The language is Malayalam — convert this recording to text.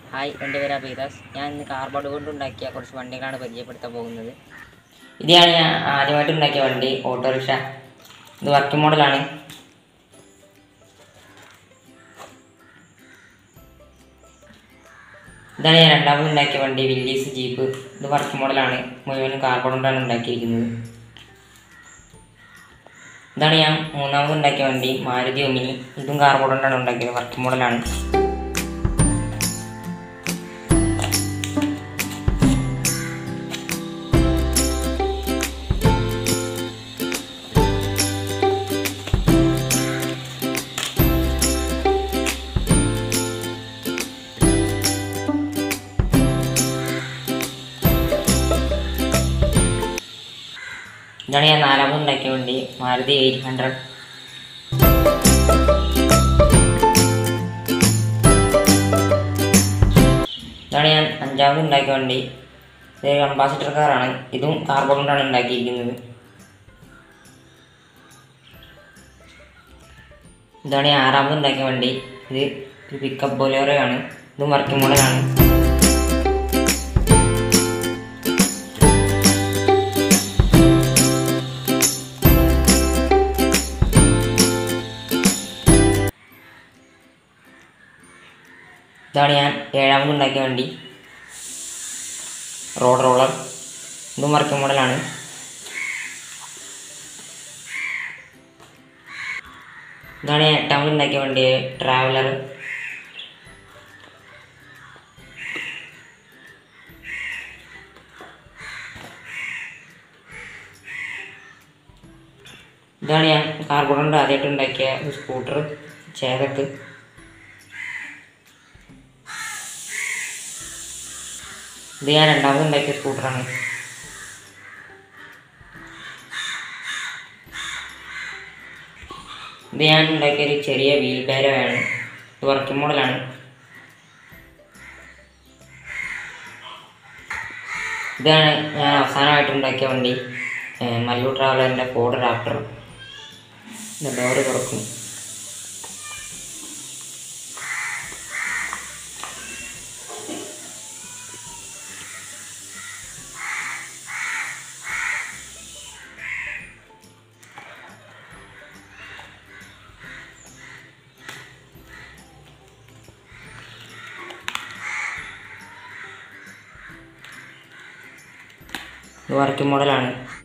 ഹായ് എൻ്റെ പേര് അബീദാസ് ഞാൻ ഇന്ന് കാർബോർഡ് കൊണ്ട് ഉണ്ടാക്കിയ കുറച്ച് വണ്ടികളാണ് പരിചയപ്പെടുത്താൻ പോകുന്നത് ഇതാണ് ഞാൻ ആദ്യമായിട്ട് ഉണ്ടാക്കിയ വണ്ടി ഓട്ടോറിക്ഷ ഇത് വർക്കിംഗ് മോഡലാണ് ഇതാണ് ഞാൻ രണ്ടാമത് ഉണ്ടാക്കിയ വണ്ടി വില്ലീസ് ജീപ്പ് ഇത് വർക്കിംഗ് മോഡലാണ് മുഴുവനും കാർബോർഡ് കൊണ്ടാണ് ഉണ്ടാക്കിയിരിക്കുന്നത് ഇതാണ് ഞാൻ മൂന്നാമത് ഉണ്ടാക്കിയ വണ്ടി മാരുതി ഒമിനി ഇതും കാർബോർഡ് കൊണ്ടാണ് ഉണ്ടാക്കിയത് വർക്കിംഗ് മോഡലാണ് ഇതാണ് ഞാൻ നാലാമത് ഉണ്ടാക്കിയ വണ്ടി മാരുതി എയ്റ്റ് ഹൺഡ്രഡ് ഇതാണ് ഞാൻ അഞ്ചാമത് ഉണ്ടാക്കിയ വണ്ടി ഇത് അംബാസിഡർ കാറാണ് ഇതും കാർബൺ കൊണ്ടാണ് ഉണ്ടാക്കിയിരിക്കുന്നത് ഇതാണ് ഞാൻ ആറാമത് ഉണ്ടാക്കിയ വണ്ടി ഇത് ഒരു പിക്കപ്പ് ബൊലേറോയാണ് ഇതും വർക്കിംഗ് മോഡലാണ് ഇതാണ് ഞാൻ ഏഴാമത് ഉണ്ടാക്കിയ വണ്ടി റോഡ് റോളർ ഇതും വർക്കിംഗ് മോഡലാണ് ഇതാണ് ഞാൻ എട്ടാമത് ഉണ്ടാക്കിയ വണ്ടി ട്രാവലർ ഇതാണ് ഞാൻ കാർബൺ കൊണ്ട് ആദ്യമായിട്ട് ഉണ്ടാക്കിയ ഒരു സ്കൂട്ടർ ചേതക്ക് ഇത് ഞാൻ രണ്ടാമത് ഉണ്ടാക്കിയ സ്കൂട്ടറാണ് ഇത് ഞാൻ ഉണ്ടാക്കിയ ഒരു ചെറിയ വീൽ ബാരോയാണ് ഇത് വർക്കിംഗ് മോഡലാണ് ഇതാണ് ഞാൻ അവസാനമായിട്ട് ഉണ്ടാക്കിയ വണ്ടി ഏഹ് മല്ലു ട്രാവലറിൻ്റെ ഫോർഡ് റാപ്റ്റർ ഡോറ് തുറക്കും ഇത് വർക്കിംഗ് മോഡലാണ്